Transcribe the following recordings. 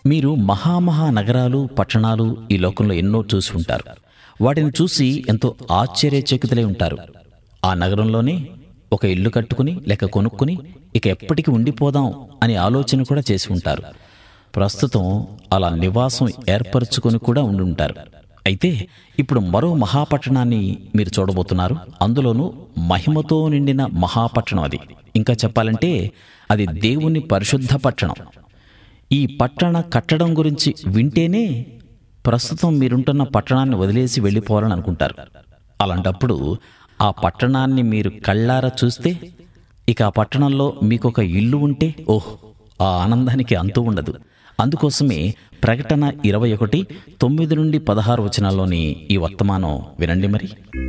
మీరు మహామహా నగరాలు పట్టణాలు ఈ లోకంలో ఎన్నో చూసి ఉంటారు వాటిని చూసి ఎంతో ఆశ్చర్యచకితులై ఉంటారు ఆ నగరంలోనే ఒక ఇల్లు కట్టుకుని లేక కొనుక్కుని ఇక ఎప్పటికి ఉండిపోదాం అనే ఆలోచన కూడా చేసి ఉంటారు ప్రస్తుతం అలా నివాసం ఏర్పరచుకొని కూడా ఉండి ఉంటారు అయితే ఇప్పుడు మరో మహాపట్టణాన్ని మీరు చూడబోతున్నారు అందులోనూ మహిమతో నిండిన మహాపట్టణం అది ఇంకా చెప్పాలంటే అది దేవుని పరిశుద్ధ పట్టణం ఈ పట్టణ కట్టడం గురించి వింటేనే ప్రస్తుతం మీరుంటున్న పట్టణాన్ని వదిలేసి వెళ్ళిపోవాలని అనుకుంటారు అలాంటప్పుడు ఆ పట్టణాన్ని మీరు కళ్ళారా చూస్తే ఇక ఆ పట్టణంలో మీకొక ఇల్లు ఉంటే ఓహ్ ఆ ఆనందానికి అంతు ఉండదు అందుకోసమే ప్రకటన ఇరవై ఒకటి తొమ్మిది నుండి పదహారు వచనాల్లోని ఈ వర్తమానం వినండి మరి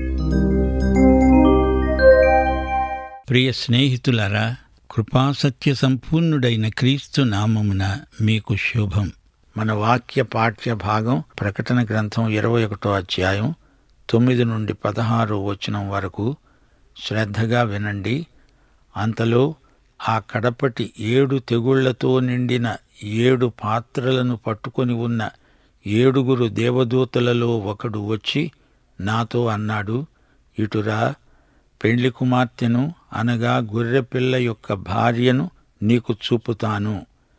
ప్రియ స్నేహితులారా కృపాసత్య సంపూర్ణుడైన క్రీస్తు నామమున మీకు శుభం మన వాక్య పాఠ్య భాగం ప్రకటన గ్రంథం ఇరవై ఒకటో అధ్యాయం తొమ్మిది నుండి పదహారు వచనం వరకు శ్రద్ధగా వినండి అంతలో ఆ కడపటి ఏడు తెగుళ్లతో నిండిన ఏడు పాత్రలను పట్టుకొని ఉన్న ఏడుగురు దేవదూతలలో ఒకడు వచ్చి నాతో అన్నాడు ఇటురా పెండ్లి కుమార్తెను అనగా గొర్రెపిల్ల యొక్క భార్యను నీకు చూపుతాను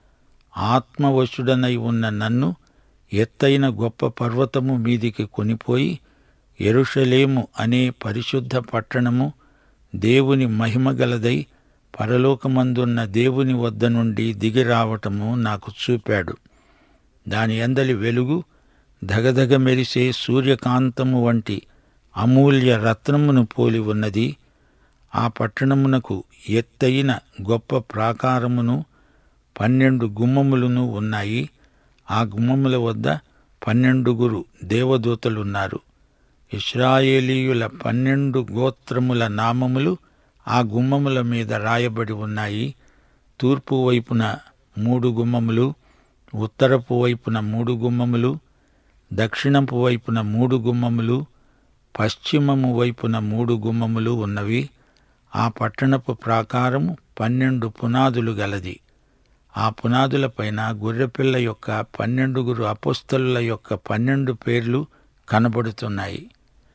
ఆత్మవశుడనై ఉన్న నన్ను ఎత్తైన గొప్ప పర్వతము మీదికి కొనిపోయి ఎరుషలేము అనే పరిశుద్ధ పట్టణము దేవుని మహిమగలదై పరలోకమందున్న దేవుని వద్ద నుండి దిగిరావటము నాకు చూపాడు దాని అందలి వెలుగు ధగధగ మెరిసే సూర్యకాంతము వంటి అమూల్య రత్నమును పోలి ఉన్నది ఆ పట్టణమునకు ఎత్తైన గొప్ప ప్రాకారమును పన్నెండు గుమ్మములను ఉన్నాయి ఆ గుమ్మముల వద్ద పన్నెండుగురు దేవదూతలున్నారు ఇస్రాయేలీయుల పన్నెండు గోత్రముల నామములు ఆ గుమ్మముల మీద రాయబడి ఉన్నాయి తూర్పు వైపున మూడు గుమ్మములు ఉత్తరపు వైపున మూడు గుమ్మములు దక్షిణపు వైపున మూడు గుమ్మములు పశ్చిమము వైపున మూడు గుమ్మములు ఉన్నవి ఆ పట్టణపు ప్రాకారము పన్నెండు పునాదులు గలది ఆ పునాదులపైన గొర్రెపిల్ల యొక్క పన్నెండుగురు అపోస్తలుల యొక్క పన్నెండు పేర్లు కనబడుతున్నాయి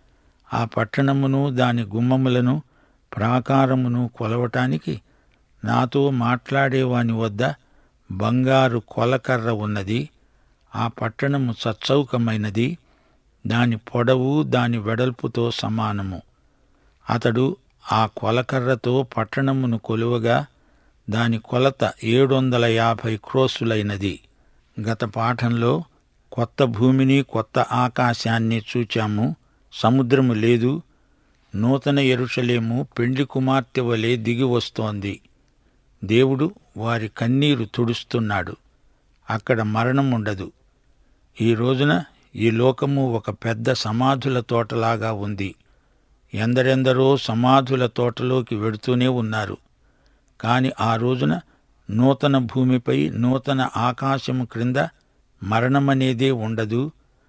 ఆ పట్టణమును దాని గుమ్మములను ప్రాకారమును కొలవటానికి నాతో మాట్లాడేవాని వద్ద బంగారు కొలకర్ర ఉన్నది ఆ పట్టణము సచ్చౌకమైనది దాని పొడవు దాని వెడల్పుతో సమానము అతడు ఆ కొలకర్రతో పట్టణమును కొలువగా దాని కొలత ఏడు వందల యాభై క్రోసులైనది గత పాఠంలో కొత్త భూమిని కొత్త ఆకాశాన్ని చూచాము సముద్రము లేదు నూతన ఎరుషలేము పెండ్లి కుమార్తె వలె దిగి వస్తోంది దేవుడు వారి కన్నీరు తుడుస్తున్నాడు అక్కడ మరణం ఉండదు ఈ రోజున ఈ లోకము ఒక పెద్ద సమాధుల తోటలాగా ఉంది ఎందరెందరో సమాధుల తోటలోకి వెడుతూనే ఉన్నారు కాని ఆ రోజున నూతన భూమిపై నూతన ఆకాశము క్రింద మరణమనేదే ఉండదు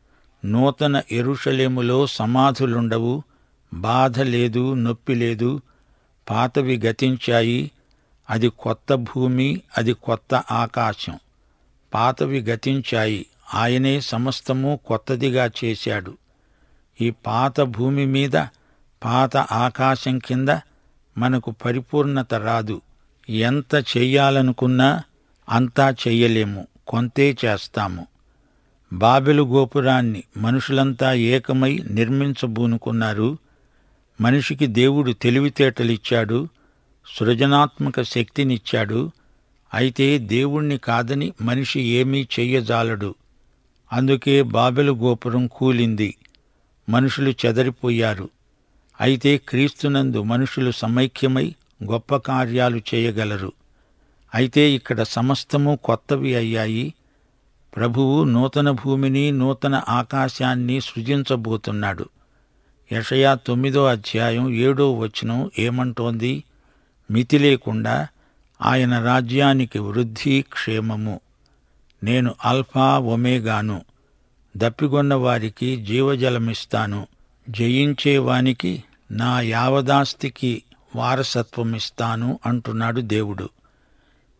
నూతన ఎరుషలేములో సమాధులుండవు బాధ లేదు నొప్పి లేదు పాతవి గతించాయి అది కొత్త భూమి అది కొత్త ఆకాశం పాతవి గతించాయి ఆయనే సమస్తము కొత్తదిగా చేశాడు ఈ పాత భూమి మీద పాత ఆకాశం కింద మనకు పరిపూర్ణత రాదు ఎంత చెయ్యాలనుకున్నా అంతా చెయ్యలేము కొంతే చేస్తాము బాబెలు గోపురాన్ని మనుషులంతా ఏకమై నిర్మించబూనుకున్నారు మనిషికి దేవుడు తెలివితేటలిచ్చాడు సృజనాత్మక శక్తినిచ్చాడు అయితే దేవుణ్ణి కాదని మనిషి ఏమీ చెయ్యజాలడు అందుకే బాబెలు గోపురం కూలింది మనుషులు చెదరిపోయారు అయితే క్రీస్తునందు మనుషులు సమైక్యమై గొప్ప కార్యాలు చేయగలరు అయితే ఇక్కడ సమస్తము కొత్తవి అయ్యాయి ప్రభువు నూతన భూమిని నూతన ఆకాశాన్ని సృజించబోతున్నాడు యషయా తొమ్మిదో అధ్యాయం ఏడో వచనం ఏమంటోంది మితి లేకుండా ఆయన రాజ్యానికి వృద్ధి క్షేమము నేను అల్ఫా ఒమేగాను దప్పిగొన్న వారికి జీవజలమిస్తాను జయించేవానికి నా యావదాస్తికి వారసత్వమిస్తాను అంటున్నాడు దేవుడు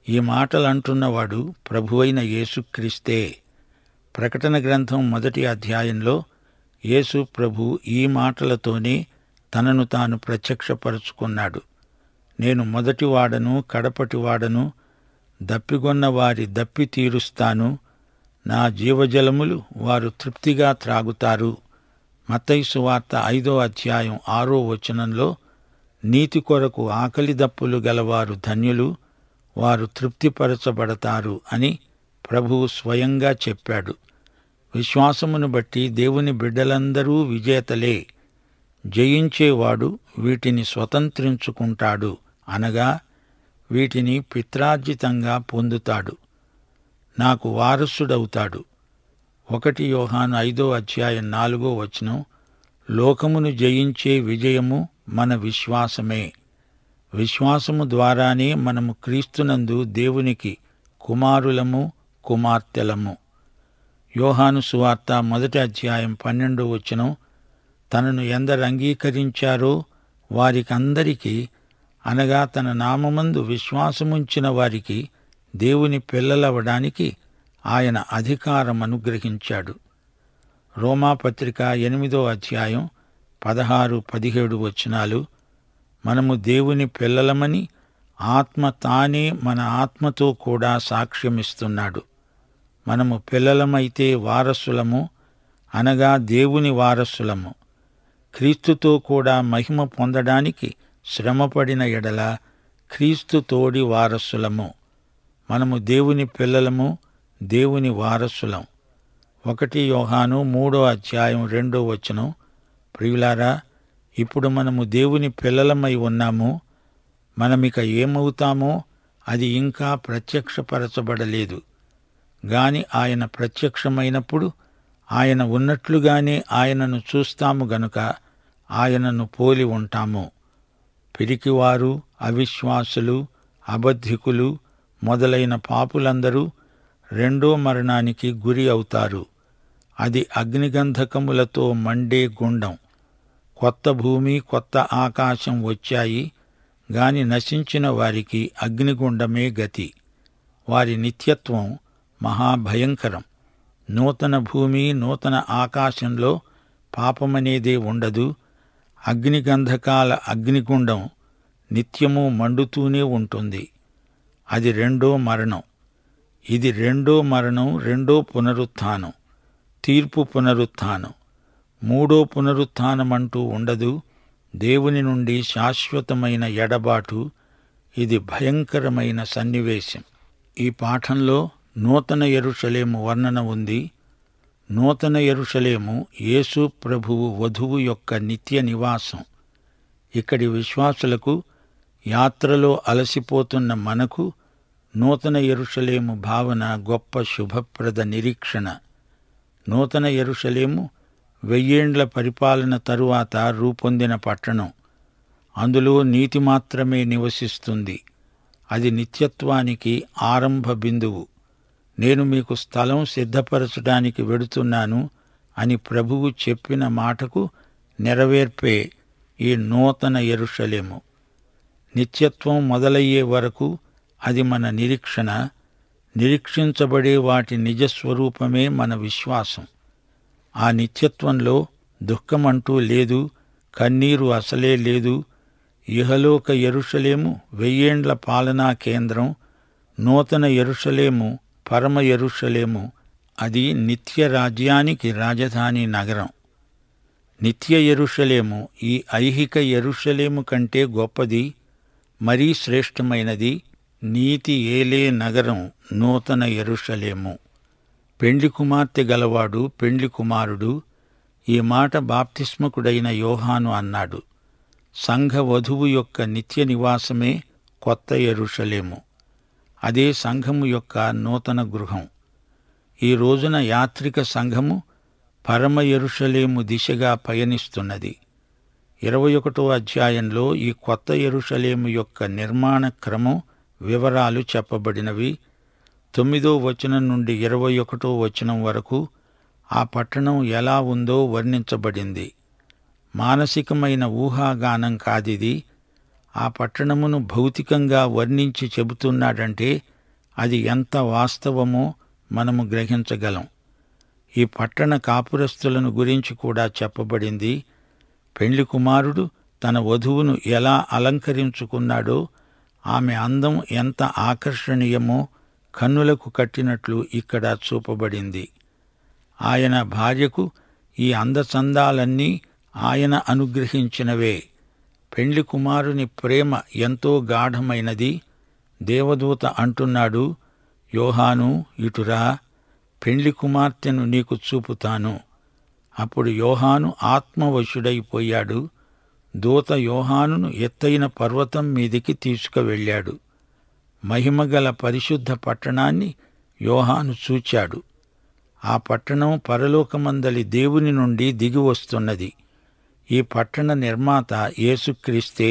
ఈ మాటలు అంటున్నవాడు ప్రభువైన యేసుక్రీస్తే ప్రకటన గ్రంథం మొదటి అధ్యాయంలో యేసు ప్రభు ఈ మాటలతోనే తనను తాను ప్రత్యక్షపరుచుకున్నాడు నేను మొదటివాడను కడపటివాడను దప్పిగొన్న వారి దప్పి తీరుస్తాను నా జీవజలములు వారు తృప్తిగా త్రాగుతారు మత్తైసు వార్త ఐదో అధ్యాయం ఆరో వచనంలో నీతి కొరకు ఆకలి దప్పులు గలవారు ధన్యులు వారు తృప్తిపరచబడతారు అని ప్రభువు స్వయంగా చెప్పాడు విశ్వాసమును బట్టి దేవుని బిడ్డలందరూ విజేతలే జయించేవాడు వీటిని స్వతంత్రించుకుంటాడు అనగా వీటిని పిత్రార్జితంగా పొందుతాడు నాకు వారసుడవుతాడు ఒకటి యోహాను ఐదో అధ్యాయం నాలుగో వచనం లోకమును జయించే విజయము మన విశ్వాసమే విశ్వాసము ద్వారానే మనము క్రీస్తునందు దేవునికి కుమారులము కుమార్తెలము యోహాను సువార్త మొదటి అధ్యాయం పన్నెండో వచనం తనను ఎందరు అంగీకరించారో వారికందరికీ అనగా తన నామమందు విశ్వాసముంచిన వారికి దేవుని పిల్లలవడానికి ఆయన అధికారం అనుగ్రహించాడు రోమాపత్రిక ఎనిమిదో అధ్యాయం పదహారు పదిహేడు వచనాలు మనము దేవుని పిల్లలమని ఆత్మ తానే మన ఆత్మతో కూడా సాక్ష్యమిస్తున్నాడు మనము పిల్లలమైతే వారసులము అనగా దేవుని వారసులము క్రీస్తుతో కూడా మహిమ పొందడానికి శ్రమపడిన ఎడల క్రీస్తు తోడి వారసులము మనము దేవుని పిల్లలము దేవుని వారసులం ఒకటి యోహాను మూడో అధ్యాయం రెండో వచనం ప్రియులారా ఇప్పుడు మనము దేవుని పిల్లలమై ఉన్నాము మనమిక ఏమవుతామో అది ఇంకా ప్రత్యక్షపరచబడలేదు గాని ఆయన ప్రత్యక్షమైనప్పుడు ఆయన ఉన్నట్లుగానే ఆయనను చూస్తాము గనుక ఆయనను పోలి ఉంటాము పిరికివారు అవిశ్వాసులు అబద్ధికులు మొదలైన పాపులందరూ రెండో మరణానికి గురి అవుతారు అది అగ్నిగంధకములతో మండే గుండం కొత్త భూమి కొత్త ఆకాశం వచ్చాయి గాని నశించిన వారికి అగ్నిగుండమే గతి వారి నిత్యత్వం మహాభయంకరం నూతన భూమి నూతన ఆకాశంలో పాపమనేదే ఉండదు అగ్నిగంధకాల అగ్నిగుండం నిత్యము మండుతూనే ఉంటుంది అది రెండో మరణం ఇది రెండో మరణం రెండో పునరుత్థానం తీర్పు పునరుత్థానం మూడో పునరుత్థానమంటూ ఉండదు దేవుని నుండి శాశ్వతమైన ఎడబాటు ఇది భయంకరమైన సన్నివేశం ఈ పాఠంలో నూతన ఎరుషలేము వర్ణన ఉంది నూతన ఎరుషలేము యేసు ప్రభువు వధువు యొక్క నిత్య నివాసం ఇక్కడి విశ్వాసులకు యాత్రలో అలసిపోతున్న మనకు నూతన ఎరుషలేము భావన గొప్ప శుభప్రద నిరీక్షణ నూతన ఎరుషలేము వెయ్యేండ్ల పరిపాలన తరువాత రూపొందిన పట్టణం అందులో నీతి మాత్రమే నివసిస్తుంది అది నిత్యత్వానికి ఆరంభ బిందువు నేను మీకు స్థలం సిద్ధపరచడానికి వెడుతున్నాను అని ప్రభువు చెప్పిన మాటకు నెరవేర్పే ఈ నూతన ఎరుషలేము నిత్యత్వం మొదలయ్యే వరకు అది మన నిరీక్షణ నిరీక్షించబడే వాటి నిజస్వరూపమే మన విశ్వాసం ఆ నిత్యత్వంలో దుఃఖమంటూ లేదు కన్నీరు అసలే లేదు ఇహలోక ఎరుషలేము వెయ్యేండ్ల పాలనా కేంద్రం నూతన ఎరుషలేము పరమ ఎరుషలేము అది నిత్య రాజ్యానికి రాజధాని నగరం నిత్య ఎరుషలేము ఈ ఐహిక ఎరుషలేము కంటే గొప్పది మరీ శ్రేష్టమైనది నీతి ఏలే నగరం నూతన ఎరుషలేము పెండ్లి కుమార్తె గలవాడు పెండ్లి కుమారుడు ఈ మాట బాప్తిస్మకుడైన యోహాను అన్నాడు సంఘ వధువు యొక్క నిత్య నివాసమే కొత్త ఎరుషలేము అదే సంఘము యొక్క నూతన గృహం ఈ రోజున యాత్రిక సంఘము పరమ ఎరుషలేము దిశగా పయనిస్తున్నది ఇరవై ఒకటో అధ్యాయంలో ఈ కొత్త ఎరుషలేము యొక్క నిర్మాణ క్రమం వివరాలు చెప్పబడినవి తొమ్మిదో వచనం నుండి ఇరవై ఒకటో వచనం వరకు ఆ పట్టణం ఎలా ఉందో వర్ణించబడింది మానసికమైన ఊహాగానం కాదిది ఆ పట్టణమును భౌతికంగా వర్ణించి చెబుతున్నాడంటే అది ఎంత వాస్తవమో మనము గ్రహించగలం ఈ పట్టణ కాపురస్తులను గురించి కూడా చెప్పబడింది పెండ్లి కుమారుడు తన వధువును ఎలా అలంకరించుకున్నాడో ఆమె అందం ఎంత ఆకర్షణీయమో కన్నులకు కట్టినట్లు ఇక్కడ చూపబడింది ఆయన భార్యకు ఈ అందచందాలన్నీ ఆయన అనుగ్రహించినవే పెండ్లి కుమారుని ప్రేమ ఎంతో గాఢమైనది దేవదూత అంటున్నాడు యోహాను ఇటురా పెండ్లి కుమార్తెను నీకు చూపుతాను అప్పుడు యోహాను ఆత్మవశుడైపోయాడు దూత యోహానును ఎత్తైన పర్వతం మీదికి తీసుకువెళ్ళాడు మహిమగల పరిశుద్ధ పట్టణాన్ని యోహాను చూచాడు ఆ పట్టణం పరలోకమందలి దేవుని నుండి దిగి వస్తున్నది ఈ పట్టణ నిర్మాత యేసుక్రీస్తే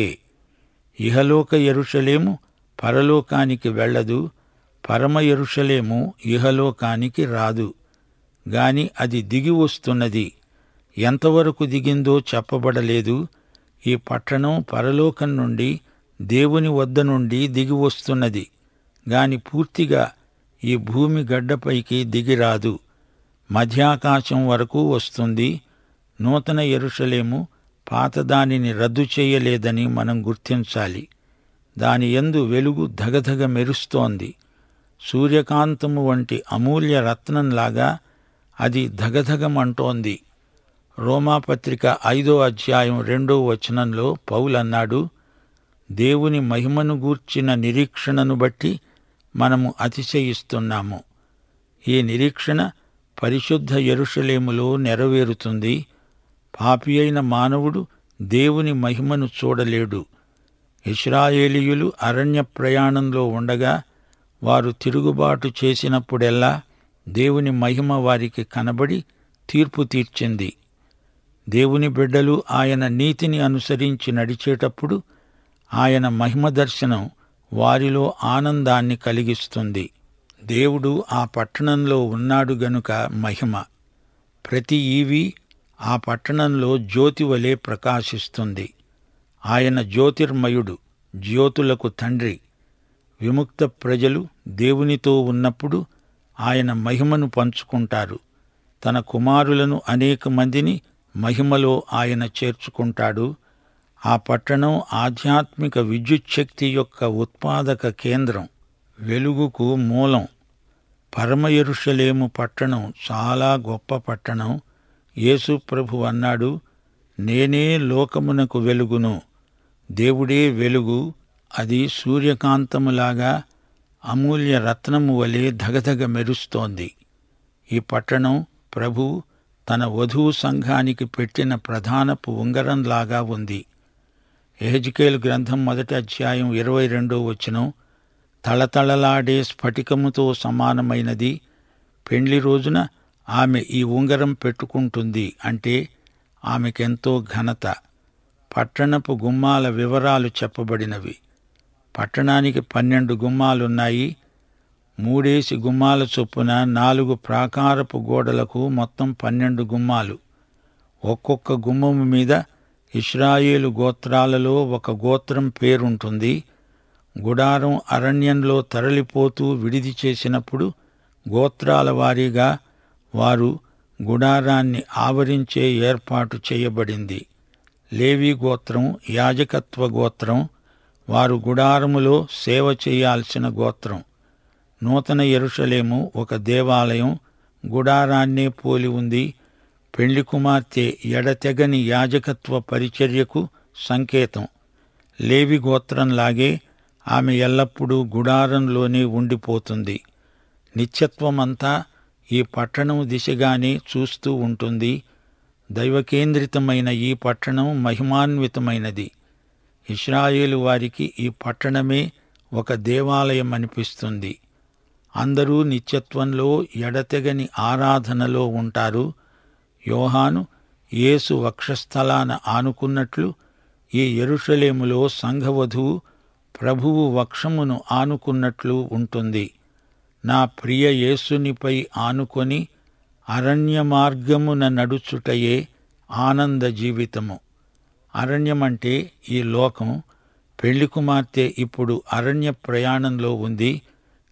ఇహలోక ఎరుషలేము పరలోకానికి వెళ్ళదు పరమ ఎరుషలేము ఇహలోకానికి రాదు గాని అది దిగి వస్తున్నది ఎంతవరకు దిగిందో చెప్పబడలేదు ఈ పట్టణం పరలోకం నుండి దేవుని వద్ద నుండి దిగి వస్తున్నది గాని పూర్తిగా ఈ భూమి గడ్డపైకి దిగిరాదు మధ్యాకాశం వరకు వస్తుంది నూతన ఎరుషలేము పాతదానిని రద్దు చేయలేదని మనం గుర్తించాలి దాని యందు వెలుగు ధగధగ మెరుస్తోంది సూర్యకాంతము వంటి అమూల్య రత్నంలాగా అది ధగధగమంటోంది రోమాపత్రిక ఐదో అధ్యాయం రెండో వచనంలో పౌలన్నాడు దేవుని మహిమను గూర్చిన నిరీక్షణను బట్టి మనము అతిశయిస్తున్నాము ఈ నిరీక్షణ పరిశుద్ధ ఎరుషలేములో నెరవేరుతుంది పాపి అయిన మానవుడు దేవుని మహిమను చూడలేడు ఇస్రాయేలీయులు అరణ్య ప్రయాణంలో ఉండగా వారు తిరుగుబాటు చేసినప్పుడెల్లా దేవుని మహిమ వారికి కనబడి తీర్పు తీర్చింది దేవుని బిడ్డలు ఆయన నీతిని అనుసరించి నడిచేటప్పుడు ఆయన మహిమ దర్శనం వారిలో ఆనందాన్ని కలిగిస్తుంది దేవుడు ఆ పట్టణంలో ఉన్నాడు గనుక మహిమ ప్రతి ఈవి ఆ పట్టణంలో జ్యోతి వలె ప్రకాశిస్తుంది ఆయన జ్యోతిర్మయుడు జ్యోతులకు తండ్రి విముక్త ప్రజలు దేవునితో ఉన్నప్పుడు ఆయన మహిమను పంచుకుంటారు తన కుమారులను అనేక మందిని మహిమలో ఆయన చేర్చుకుంటాడు ఆ పట్టణం ఆధ్యాత్మిక విద్యుచ్ఛక్తి యొక్క ఉత్పాదక కేంద్రం వెలుగుకు మూలం పరమ యెరూషలేము పట్టణం చాలా గొప్ప పట్టణం యేసు ప్రభు అన్నాడు నేనే లోకమునకు వెలుగును దేవుడే వెలుగు అది సూర్యకాంతములాగా అమూల్య రత్నము వలె ధగధగ మెరుస్తోంది ఈ పట్టణం ప్రభు తన వధువు సంఘానికి పెట్టిన ప్రధానపు ఉంగరంలాగా ఉంది ఎహెజ్కేలు గ్రంథం మొదటి అధ్యాయం ఇరవై రెండో వచనం తళతళలాడే స్ఫటికముతో సమానమైనది పెండ్లి రోజున ఆమె ఈ ఉంగరం పెట్టుకుంటుంది అంటే ఆమెకెంతో ఘనత పట్టణపు గుమ్మాల వివరాలు చెప్పబడినవి పట్టణానికి పన్నెండు గుమ్మాలున్నాయి మూడేసి గుమ్మాల చొప్పున నాలుగు ప్రాకారపు గోడలకు మొత్తం పన్నెండు గుమ్మాలు ఒక్కొక్క గుమ్మము మీద ఇస్రాయేలు గోత్రాలలో ఒక గోత్రం పేరుంటుంది గుడారం అరణ్యంలో తరలిపోతూ విడిది చేసినప్పుడు గోత్రాల వారీగా వారు గుడారాన్ని ఆవరించే ఏర్పాటు చేయబడింది లేవి గోత్రం యాజకత్వ గోత్రం వారు గుడారములో సేవ చేయాల్సిన గోత్రం నూతన ఎరుషలేము ఒక దేవాలయం గుడారాన్నే పోలి ఉంది పెళ్లి కుమార్తె ఎడతెగని యాజకత్వ పరిచర్యకు సంకేతం లేవి గోత్రంలాగే ఆమె ఎల్లప్పుడూ గుడారంలోనే ఉండిపోతుంది నిత్యత్వమంతా ఈ పట్టణం దిశగానే చూస్తూ ఉంటుంది దైవకేంద్రితమైన ఈ పట్టణం మహిమాన్వితమైనది ఇస్రాయేలు వారికి ఈ పట్టణమే ఒక దేవాలయం అనిపిస్తుంది అందరూ నిత్యత్వంలో ఎడతెగని ఆరాధనలో ఉంటారు యోహాను యేసు వక్షస్థలాన ఆనుకున్నట్లు ఈ యెరూషలేములో సంఘవధువు ప్రభువు వక్షమును ఆనుకున్నట్లు ఉంటుంది నా ప్రియ యేసునిపై ఆనుకొని అరణ్య మార్గమున నడుచుటయే ఆనంద జీవితము అరణ్యమంటే ఈ లోకం పెళ్లి కుమార్తె ఇప్పుడు అరణ్య ప్రయాణంలో ఉంది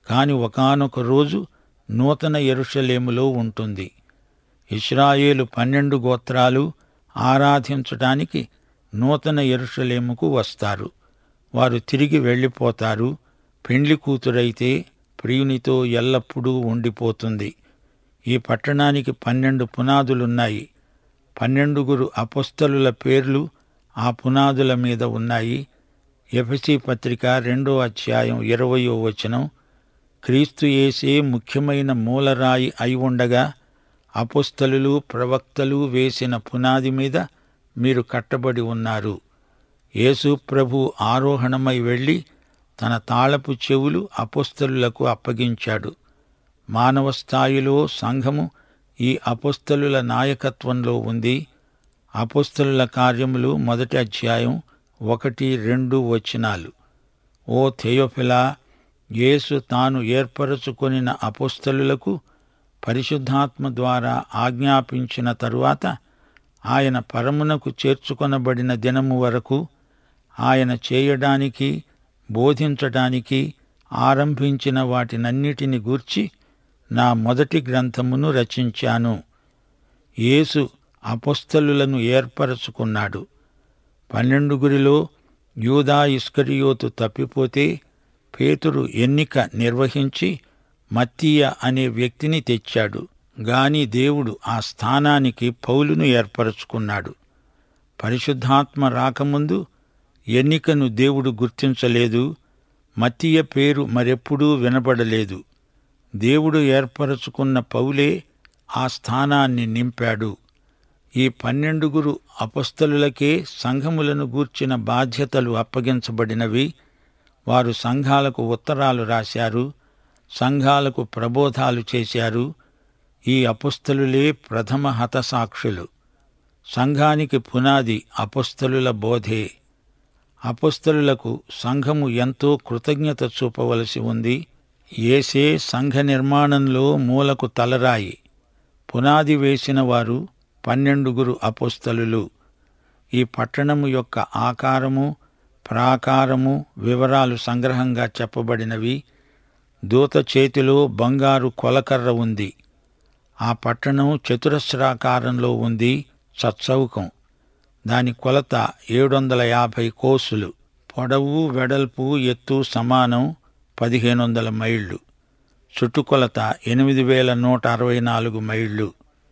కాని ఒకానొక రోజు నూతన ఎరుషలేములో ఉంటుంది ఇస్రాయేలు పన్నెండు గోత్రాలు ఆరాధించటానికి నూతన ఎరుషలేముకు వస్తారు వారు తిరిగి వెళ్ళిపోతారు పెండ్లి కూతురైతే ప్రియునితో ఎల్లప్పుడూ ఉండిపోతుంది ఈ పట్టణానికి పన్నెండు పునాదులున్నాయి పన్నెండుగురు అపొస్తలుల పేర్లు ఆ పునాదుల మీద ఉన్నాయి ఎఫెసీ పత్రిక రెండో అధ్యాయం ఇరవయో వచనం క్రీస్తు యేసే ముఖ్యమైన మూలరాయి అయి ఉండగా అపుస్తలులు ప్రవక్తలు వేసిన పునాది మీద మీరు కట్టబడి ఉన్నారు యేసు ప్రభు ఆరోహణమై వెళ్ళి తన తాళపు చెవులు అపుస్తలులకు అప్పగించాడు మానవ స్థాయిలో సంఘము ఈ అపుస్తలుల నాయకత్వంలో ఉంది అపుస్తలుల కార్యములు మొదటి అధ్యాయం ఒకటి రెండు వచనాలు ఓ థెయోఫిలా యేసు తాను ఏర్పరచుకొనిన అపుస్తలులకు పరిశుద్ధాత్మ ద్వారా ఆజ్ఞాపించిన తరువాత ఆయన పరమునకు చేర్చుకొనబడిన దినము వరకు ఆయన చేయడానికి బోధించటానికి ఆరంభించిన వాటినన్నిటిని గూర్చి నా మొదటి గ్రంథమును రచించాను యేసు అపొస్తలులను ఏర్పరచుకున్నాడు పన్నెండుగురిలో యూదా ఇస్కరియోతు తప్పిపోతే పేతురు ఎన్నిక నిర్వహించి మత్తీయ అనే వ్యక్తిని తెచ్చాడు గాని దేవుడు ఆ స్థానానికి పౌలును ఏర్పరచుకున్నాడు పరిశుద్ధాత్మ రాకముందు ఎన్నికను దేవుడు గుర్తించలేదు మత్తీయ పేరు మరెప్పుడూ వినబడలేదు దేవుడు ఏర్పరచుకున్న పౌలే ఆ స్థానాన్ని నింపాడు ఈ పన్నెండుగురు అపస్తలులకే సంఘములను గూర్చిన బాధ్యతలు అప్పగించబడినవి వారు సంఘాలకు ఉత్తరాలు రాశారు సంఘాలకు ప్రబోధాలు చేశారు ఈ అపుస్తలులే ప్రథమ హతసాక్షులు సంఘానికి పునాది అపుస్తలుల బోధే అపుస్తలులకు సంఘము ఎంతో కృతజ్ఞత చూపవలసి ఉంది ఏసే సంఘ నిర్మాణంలో మూలకు తలరాయి పునాది వేసిన వారు పన్నెండుగురు అపుస్తలులు ఈ పట్టణము యొక్క ఆకారము ప్రాకారము వివరాలు సంగ్రహంగా చెప్పబడినవి దూత చేతిలో బంగారు కొలకర్ర ఉంది ఆ పట్టణం చతురస్రాకారంలో ఉంది సత్సౌకం దాని కొలత ఏడు వందల యాభై కోసులు పొడవు వెడల్పు ఎత్తు సమానం పదిహేను వందల మైళ్ళు చుట్టుకొలత ఎనిమిది వేల నూట అరవై నాలుగు మైళ్ళు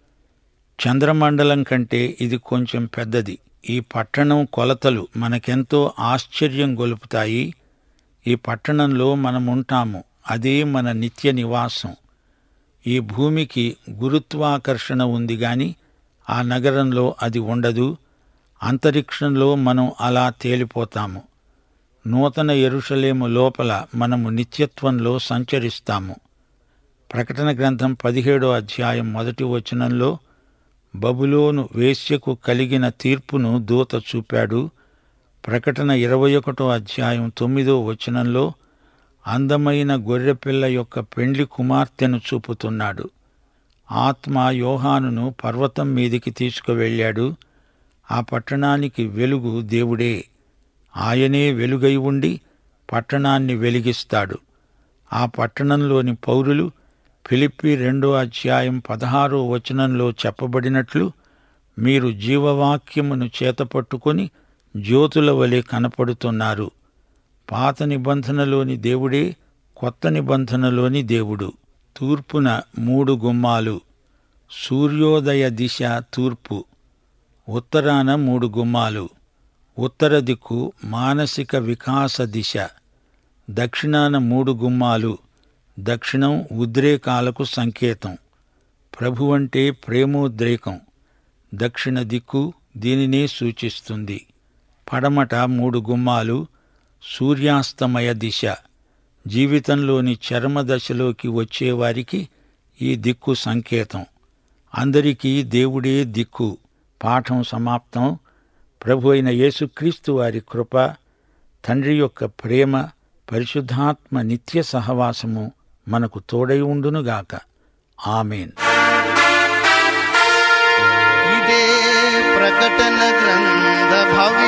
చంద్రమండలం కంటే ఇది కొంచెం పెద్దది ఈ పట్టణం కొలతలు మనకెంతో ఆశ్చర్యం గొలుపుతాయి ఈ పట్టణంలో మనముంటాము అదే మన నిత్య నివాసం ఈ భూమికి గురుత్వాకర్షణ ఉంది గాని ఆ నగరంలో అది ఉండదు అంతరిక్షంలో మనం అలా తేలిపోతాము నూతన ఎరుషలేము లోపల మనము నిత్యత్వంలో సంచరిస్తాము ప్రకటన గ్రంథం పదిహేడో అధ్యాయం మొదటి వచనంలో బబులోను వేశ్యకు కలిగిన తీర్పును దూత చూపాడు ప్రకటన ఇరవై ఒకటో అధ్యాయం తొమ్మిదో వచనంలో అందమైన గొర్రెపిల్ల యొక్క పెండ్లి కుమార్తెను చూపుతున్నాడు ఆత్మ యోహానును పర్వతం మీదికి తీసుకువెళ్ళాడు ఆ పట్టణానికి వెలుగు దేవుడే ఆయనే వెలుగై ఉండి పట్టణాన్ని వెలిగిస్తాడు ఆ పట్టణంలోని పౌరులు ఫిలిప్పి రెండో అధ్యాయం పదహారో వచనంలో చెప్పబడినట్లు మీరు జీవవాక్యమును చేతపట్టుకొని జ్యోతుల వలె కనపడుతున్నారు పాత నిబంధనలోని దేవుడే కొత్త నిబంధనలోని దేవుడు తూర్పున మూడు గుమ్మాలు సూర్యోదయ దిశ తూర్పు ఉత్తరాన మూడు గుమ్మాలు ఉత్తర దిక్కు మానసిక వికాస దిశ దక్షిణాన మూడు గుమ్మాలు దక్షిణం ఉద్రేకాలకు సంకేతం ప్రభు అంటే ప్రేమోద్రేకం దక్షిణ దిక్కు దీనినే సూచిస్తుంది పడమట మూడు గుమ్మాలు సూర్యాస్తమయ దిశ జీవితంలోని చర్మ దశలోకి వచ్చేవారికి ఈ దిక్కు సంకేతం అందరికీ దేవుడే దిక్కు పాఠం సమాప్తం ప్రభు అయిన యేసుక్రీస్తు వారి కృప తండ్రి యొక్క ప్రేమ పరిశుద్ధాత్మ నిత్య సహవాసము మనకు తోడై ఉండునుగాక ఆమెన్ ఇదే ప్రకటన గ్రంథ భవ్య